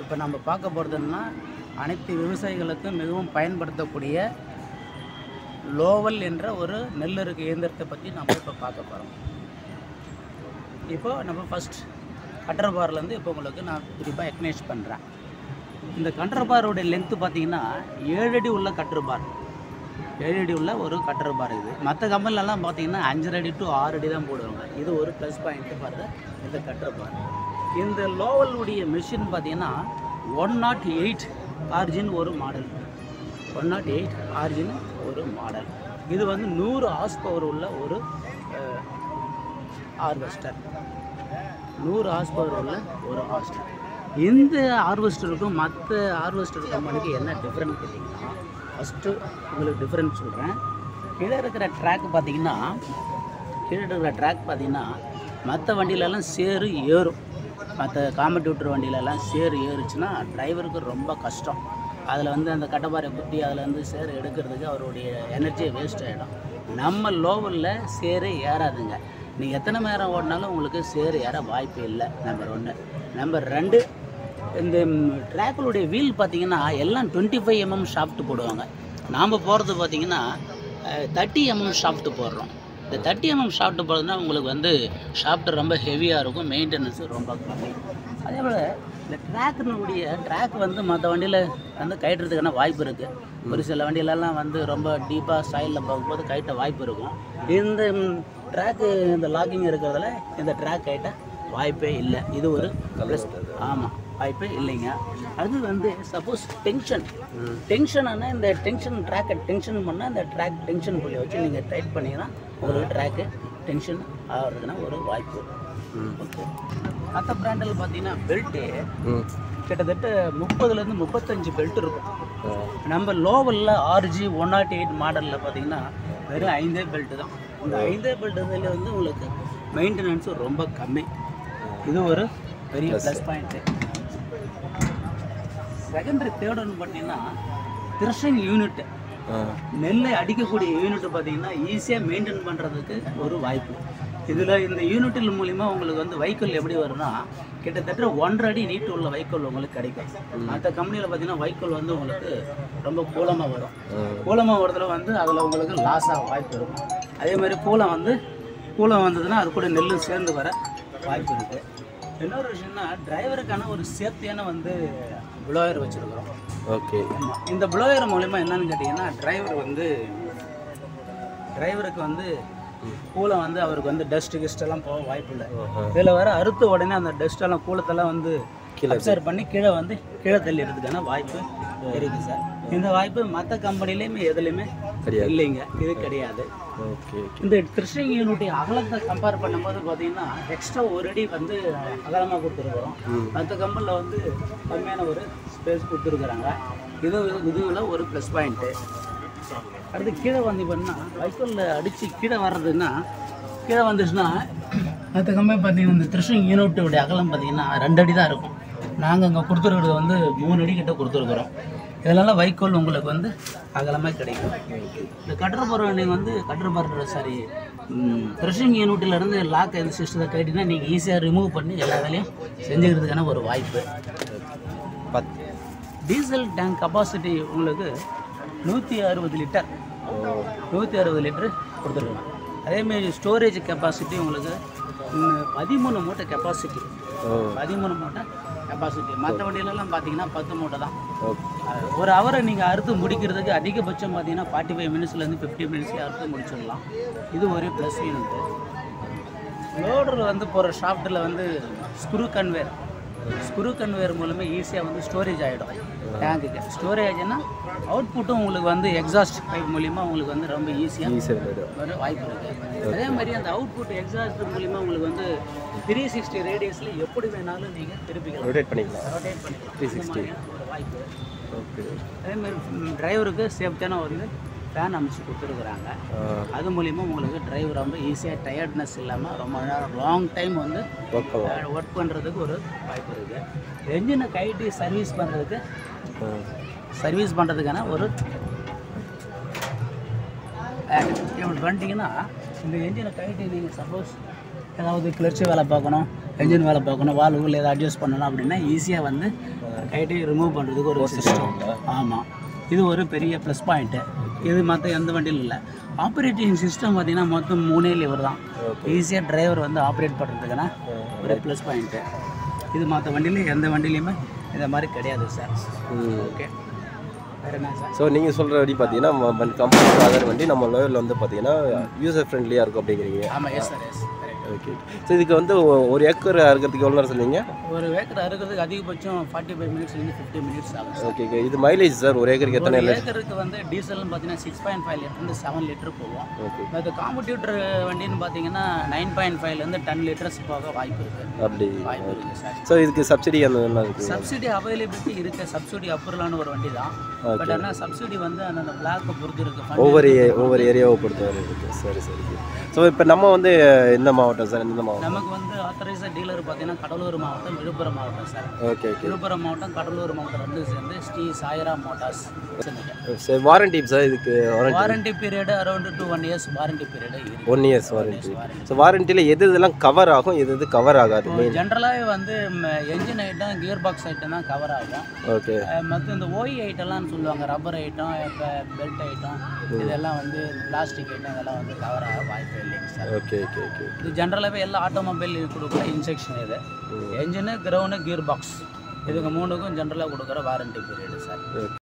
இப்போ நம்ம பார்க்க போகிறதுன்னா அனைத்து விவசாயிகளுக்கும் மிகவும் பயன்படுத்தக்கூடிய லோவல் என்ற ஒரு நெல்லறுக்கு இயந்திரத்தை பற்றி நம்ம இப்போ பார்க்க போகிறோம் இப்போ நம்ம ஃபஸ்ட் கட்டர் பார்லேருந்து இப்போ உங்களுக்கு நான் குறிப்பாக எக்னேஷ் பண்ணுறேன் இந்த கட்டர் பாரோடைய லென்த்து பார்த்தீங்கன்னா ஏழு அடி உள்ள கட்டர் பார் ஏழு அடி உள்ள ஒரு கட்டர் பார் இது மற்ற கம்பெனிலலாம் பார்த்தீங்கன்னா அஞ்சரை அடி டு ஆறு அடி தான் போடுவாங்க இது ஒரு ப்ளஸ் பாயிண்ட்டு பாருங்க இந்த கட்டர் பார் இந்த லோவலுடைய மிஷின் பார்த்தீங்கன்னா ஒன் நாட் எயிட் ஆர்ஜின் ஒரு மாடல் ஒன் நாட் எயிட் ஆர்ஜின் ஒரு மாடல் இது வந்து நூறு ஹார்ஸ் பவர் உள்ள ஒரு ஹார்வெஸ்டர் நூறு ஹார்ஸ் பவர் உள்ள ஒரு ஹார்வெஸ்டர் இந்த ஹார்வெஸ்டருக்கும் மற்ற ஹார்வெஸ்டர் கம்பெனிக்கு என்ன டிஃப்ரெண்ட் கேட்டிங்கன்னா ஃபஸ்ட்டு உங்களுக்கு டிஃப்ரெண்ட் சொல்கிறேன் கீழே இருக்கிற ட்ராக் பார்த்தீங்கன்னா கீழே இருக்கிற ட்ராக் பார்த்தீங்கன்னா மற்ற வண்டியிலலாம் சேறு ஏறும் மற்ற காம்படியூட்டர் வண்டியிலலாம் சேறு ஏறுச்சுன்னா டிரைவருக்கு ரொம்ப கஷ்டம் அதில் வந்து அந்த கட்டப்பாறை குத்தி அதில் வந்து சேறு எடுக்கிறதுக்கு அவருடைய எனர்ஜி வேஸ்ட் ஆகிடும் நம்ம லோவலில் சேரே ஏறாதுங்க நீங்கள் எத்தனை நேரம் ஓடினாலும் உங்களுக்கு சேறு ஏற வாய்ப்பு இல்லை நம்பர் ஒன்று நம்பர் ரெண்டு இந்த ட்ராக்களுடைய வீல் பார்த்தீங்கன்னா எல்லாம் டுவெண்ட்டி ஃபைவ் எம்எம் ஷாஃப்ட் போடுவாங்க நாம் போகிறது பார்த்தீங்கன்னா தேர்ட்டி எம்எம் ஷாஃப்ட் போடுறோம் இந்த தேர்ட்டி எம்எம் ஷாஃப்ட் போடுறதுனா உங்களுக்கு வந்து ஷாஃப்ட் ரொம்ப ஹெவியாக இருக்கும் மெயின்டெனன்ஸ் ரொம்ப கம்மி அதே போல் இந்த ட்ராக்கினுடைய ட்ராக் வந்து மற்ற வண்டியில் வந்து கட்டுறதுக்கான வாய்ப்பு இருக்குது ஒரு சில வண்டியிலலாம் வந்து ரொம்ப டீப்பாக ஸ்டைலில் போகும்போது கட்ட வாய்ப்பு இருக்கும் இந்த ட்ராக்கு இந்த லாக்கிங் இருக்கிறதுல இந்த ட்ராக் கட்ட வாய்ப்பே இல்லை இது ஒரு ப்ளஸ் ஆமாம் வாய்ப்பே இல்லைங்க அது வந்து சப்போஸ் டென்ஷன் டென்ஷனானா இந்த டென்ஷன் ட்ராக்கை டென்ஷன் பண்ணால் இந்த ட்ராக் டென்ஷன் புள்ளி வச்சு நீங்கள் டைட் பண்ணிங்கன்னா உங்களுக்கு ட்ராக்கு டென்ஷன் ஆகிறதுனா ஒரு வாய்ப்பு ஓகே மற்ற பிராண்டில் பார்த்தீங்கன்னா பெல்ட்டு கிட்டத்தட்ட முப்பதுலேருந்து முப்பத்தஞ்சு பெல்ட் இருக்கும் நம்ம லோவலில் ஆர்ஜி ஒன் நாட் எயிட் மாடலில் பார்த்தீங்கன்னா வெறும் ஐந்தே பெல்ட்டு தான் இந்த ஐந்தே பெல்ட்டு வந்து உங்களுக்கு மெயின்டெனன்ஸ் ரொம்ப கம்மி இது ஒரு பெரிய ப்ளஸ் பாயிண்ட்டு செகண்டரி தேர்ட் ஒன்று பார்த்தீங்கன்னா த்ரெஷிங் யூனிட் நெல்லை அடிக்கக்கூடிய யூனிட் பார்த்தீங்கன்னா ஈஸியாக மெயின்டைன் பண்ணுறதுக்கு ஒரு வாய்ப்பு இதில் இந்த யூனிட்டில் மூலிமா உங்களுக்கு வந்து வைக்கோல் எப்படி வரும்னா கிட்டத்தட்ட ஒன்றரை அடி நீட்டு உள்ள வைக்கோல் உங்களுக்கு கிடைக்கும் மற்ற கம்பெனியில் பார்த்தீங்கன்னா வைக்கோல் வந்து உங்களுக்கு ரொம்ப கூலமாக வரும் கூலமாக வரதுல வந்து அதில் உங்களுக்கு லாஸ் ஆக வாய்ப்பு இருக்கும் அதே மாதிரி கூலம் வந்து கூலம் வந்ததுன்னா அது கூட நெல் சேர்ந்து வர வாய்ப்பு இருக்குது இன்னொரு விஷயம்னா டிரைவருக்கான ஒரு சேஃப்டியான வந்து ப்ளோயர் வச்சுருக்குறோம் ஓகே ஆமாம் இந்த ப்ளோயர் மூலிமா என்னன்னு கேட்டிங்கன்னா டிரைவர் வந்து டிரைவருக்கு வந்து கூலம் வந்து அவருக்கு வந்து டஸ்ட் கிஸ்ட் எல்லாம் போக வாய்ப்பு இல்லை இதில் வர அறுத்த உடனே அந்த டஸ்ட் எல்லாம் கூலத்தெல்லாம் வந்து அப்சர்வ் பண்ணி கீழே வந்து கீழே தள்ளிடுறதுக்கான வாய்ப்பு இருக்குது சார் இந்த வாய்ப்பு மற்ற கம்பெனிலையுமே எதுலையுமே கிடையாது. இல்லைங்க இது கிடையாது ஓகே ஓகே இந்த கிருஷ்ணகிரி யூனிட்டி அகலத்தை கம்பேர் பண்ணும்போது பார்த்தீங்கன்னா எக்ஸ்ட்ரா ஒரு அடி வந்து அகலமாக கொடுத்துருக்குறோம் மற்ற கம்பெனியில் வந்து கம்மியான ஒரு ஸ்பேஸ் கொடுத்துருக்குறாங்க இது இதுவில் ஒரு ப்ளஸ் பாயிண்ட்டு அடுத்து கீழே வந்து பண்ணால் வைக்கோலில் அடித்து கீழே வர்றதுன்னா கீழே வந்துச்சுன்னா மற்ற கம்பெனி பார்த்தீங்கன்னா இந்த திருஷ்ணகிரி யூனிட்டோடைய அகலம் பார்த்தீங்கன்னா ரெண்டு அடி தான் இருக்கும் நாங்கள் அங்கே கொடுத்துருக்கிறது வந்து மூணு அடி கிட்ட கொடுத்துருக்குறோம் இதனால வைக்கோல் உங்களுக்கு வந்து அகலமாக கிடைக்கும் இந்த கட்டர் போகிற நீங்கள் வந்து கட்டர் போகிற சாரி த்ரெஷிங் யூனிட்டிலேருந்து லாக் எந்த சிஸ்டத்தை கேட்டிங்கன்னா நீங்கள் ஈஸியாக ரிமூவ் பண்ணி எல்லா வேலையும் செஞ்சுக்கிறதுக்கான ஒரு வாய்ப்பு பத் டீசல் டேங்க் கெப்பாசிட்டி உங்களுக்கு நூற்றி அறுபது லிட்டர் நூற்றி அறுபது லிட்டரு கொடுத்துருக்கலாம் அதேமாரி ஸ்டோரேஜ் கெப்பாசிட்டி உங்களுக்கு ம், பதிமூணு மூட்டை கெப்பாசிட்டி ஓ பதிமூணு மூட்டை கெப்பாசிட்டி மற்ற வண்டியிலலாம் பார்த்தீங்கன்னா பத்து மூட்டை தான் ஓகே அஹ் ஒரு ஹவரை நீங்கள் அறுத்து முடிக்கிறதுக்கு அதிகபட்சம் பார்த்தீங்கன்னா ஃபார்ட்டி ஃபைவ் மினிட்ஸ்லேருந்து ஃபிஃப்டி மினிட்ஸ்லேயே அறுத்து முடிச்சிடலாம் இது ஒரு ப்ளஸ் யூனிட் லோடரில் வந்து போகிற ஷாஃப்ட்டில் வந்து ஸ்க்ரூ கன்வேர் ஸ்க்ரூ கன்வேர் மூலமே ஈஸியாக வந்து ஸ்டோரேஜ் ஆகிடும் டேங்குக்கு ஸ்டோரேஜ்னா அவுட்புட்டும் உங்களுக்கு வந்து எக்ஸாஸ்ட் பைப் மூலிமா உங்களுக்கு வந்து ரொம்ப ஈஸியாக ஈஸியாக விளையாடும் வர வாய்ப்பு இருக்குது அதே மாதிரி அந்த அவுட்புட் எக்ஸாஸ்ட் மூலிமா உங்களுக்கு வந்து த்ரீ சிக்ஸ்டி ரேடியஸில் எப்படி வேணாலும் நீங்கள் திருப்பிக்கலாம் ரொட்டேட் பண்ணிக்கலாம் ரொட்டேட் பண்ணிக்கலாம் 360. இந்த மாதிரியான ஒரு வாய்ப்பு ஓகே அதே மாதிரி டிரைவருக்கு சேஃப்டியான வந்து ஃபேன் அமைச்சு கொடுத்துருக்குறாங்க அது மூலிமா உங்களுக்கு டிரைவர் ரொம்ப ஈஸியாக டயர்ட்னஸ் இல்லாமல் ரொம்ப நேரம் லாங் டைம் வந்து ஒர்க் பண்ணலாம் ஒர்க் பண்ணுறதுக்கு ஒரு வாய்ப்பு இருக்குது என்ஜினை கைட்டி சர்வீஸ் பண்ணுறதுக்கு சர்வீஸ் பண்ணுறதுக்கான ஒரு இப்படி பண்ணிட்டீங்கன்னா இந்த என்ஜினை கைட்டி நீங்கள் சப்போஸ் ஏதாவது கிளர்ச்சி வேலை பார்க்கணும் என்ஜின் வேலை பார்க்கணும் வால் ஊரில் ஏதாவது அட்ஜஸ்ட் பண்ணணும் அப்படின்னா ஈஸியாக வந்து கைட்டி ரிமூவ் பண்ணுறதுக்கு ஒரு சிஸ்டம் ஆமாம் இது ஒரு பெரிய ப்ளஸ் பாயிண்ட்டு இது மற்ற எந்த வண்டியிலும் இல்லை ஆப்ரேட்டிங் சிஸ்டம் பார்த்தீங்கன்னா மொத்தம் மூணே லிவர் தான் ஈஸியாக டிரைவர் வந்து ஆப்ரேட் பண்ணுறதுக்கான ஒரு ப்ளஸ் பாயிண்ட்டு இது மற்ற வண்டியில் எந்த வண்டியிலையுமே இந்த மாதிரி கிடையாது சார் ஓகே வேறு என்ன சார் ஸோ நீங்கள் சொல்கிற வண்டி பார்த்தீங்கன்னா கம்ஃபர்ட் ஆகிற வண்டி நம்ம லோயரில் வந்து பார்த்தீங்கன்னா யூசர் ஃப்ரெண்ட்லியாக இருக்கும் அப்படிங்கிறீங்க ஆமாம் yes sir yes okay so இதுக்கு வந்து ஒ- ஒரு ஏக்கர் அறுக்கிறதுக்கு எவ்வளோ நேரம் சொன்னீங்க ஒரு ஏக்கர் அறுக்கிறதுக்கு அதிகபட்சம் ஃபார்ட்டி ஃபைவ் மினிட்ஸ்லேருந்து ஃபிஃப்டி மினிட்ஸ் ஆகும் சார் ஓகே ஓகே இது மைலேஜ் சார் ஒரு ஏக்கருக்கு எத்தனை ஒரு ஏக்கருக்கு வந்து டீசல்னு பார்த்தீங்கன்னா சிக்ஸ் பாயிண்ட் ஃபைவ் லிட்டர்ந்து செவன் லிட்டர் போகும் ஓகே இந்த காம்படியூட்டர் வண்டின்னு பார்த்தீங்கன்னா நைன் பாயிண்ட் ஃபைவ்லேருந்து டென் லிட்டர்ஸ் போக வாய்ப்பு இருக்குது அப்படி வாய்ப்பு இருக்குது சார் ஸோ இதுக்கு சப்சிடி அந்த மாதிரிலாம் இருக்குது சப்சிடி அவைலபிலிட்டி இருக்குது சப்சிடி அப்ரூவலான ஒரு வண்டி தான் பட் ஆனால் சப்சிடி வந்து அந்தந்த பிளாக்கை பொறுத்து இருக்குது ஒவ்வொரு ஏ- ஒவ்வொரு ஏரியாவை பொறுத்தவரை இருக்குது சரி சரி ஸோ இப்போ நம்ம வந்து எந்த மாவட்டம் சார் எந்த மாவட்டம் நமக்கு வந்து ஆத்தரைசர் டீலர் பார்த்தீங்கன்னா கடலூர் மாவட்டம் விழுப்புரம் மாவட்டம் சார் ஓகே ஓகே விழுப்புரம் மாவட்டம் கடலூர் மாவட்டம் ரெண்டும் சேர்ந்து ஸ்ரீ சாய்ரா மோட்டார்ஸ் சரி வாரண்டி சார் இதுக்கு warranty warranty period around two one years warranty period இருக்கு ஒன் இயர்ஸ் வாரண்டி ஸோ வாரண்டியில் எது இதெல்லாம் கவர் ஆகும் எது எது கவர் ஆகாது மெயின் ஜென்ரலாகவே வந்து engine item gear box item தான் கவர் ஆகும் ஓகே மற்ற இந்த ஓய் ஐட்டம்லாம் சொல்லுவாங்க ரப்பர் ஐட்டம் இப்போ பெல்ட் ஐட்டம் இதெல்லாம் வந்து பிளாஸ்டிக் ஐட்டம் இதெல்லாம் வந்து கவர் ஆக வாய்ப்பு இல்லைங்க சார் ஓகே ஓகே ஓகே இது ஜென்ரலாகவே எல்லா ஆட்டோமொபைல் கொடுக்குற இன்செக்ஷன் இது என்ஜினு கிரவுண்டு கியர் பாக்ஸ் இதுக்கு மூணுக்கும் ஜென்ரலாக கொடுக்குற வாரண்டி பீரியடு சார்